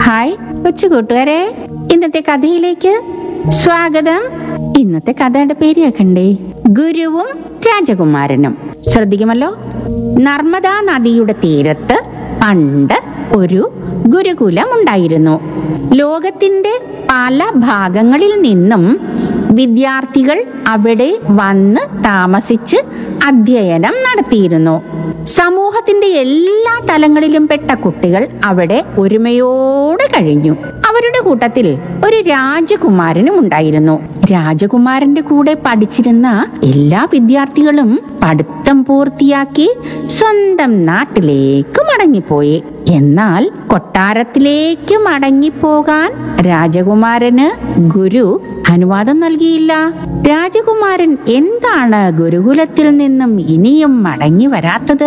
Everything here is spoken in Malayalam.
ഹായ് കൊച്ചു കൂട്ടുകാരെ ഇന്നത്തെ കഥയിലേക്ക് സ്വാഗതം ഇന്നത്തെ കഥയുടെ പേര് കേൾക്കണ്ടേ ഗുരുവും രാജകുമാരനും ശ്രദ്ധിക്കുമല്ലോ നർമ്മദാ നദിയുടെ തീരത്ത് പണ്ട് ഒരു ഗുരുകുലം ഉണ്ടായിരുന്നു ലോകത്തിന്റെ പല ഭാഗങ്ങളിൽ നിന്നും വിദ്യാർത്ഥികൾ അവിടെ വന്ന് താമസിച്ച് അധ്യയനം നടത്തിയിരുന്നു സമൂഹത്തിന്റെ എല്ലാ തലങ്ങളിലും പെട്ട കുട്ടികൾ അവിടെ ഒരുമയോടെ കഴിഞ്ഞു അവരുടെ കൂട്ടത്തിൽ ഒരു രാജകുമാരനും ഉണ്ടായിരുന്നു രാജകുമാരന്റെ കൂടെ പഠിച്ചിരുന്ന എല്ലാ വിദ്യാർത്ഥികളും പഠിത്തം പൂർത്തിയാക്കി സ്വന്തം നാട്ടിലേക്ക് മടങ്ങിപ്പോയി എന്നാൽ കൊട്ടാരത്തിലേക്ക് മടങ്ങിപ്പോകാൻ രാജകുമാരന് ഗുരു അനുവാദം നൽകിയില്ല രാജകുമാരൻ എന്താണ് ഗുരുകുലത്തിൽ നിന്നും ഇനിയും മടങ്ങി വരാത്തത്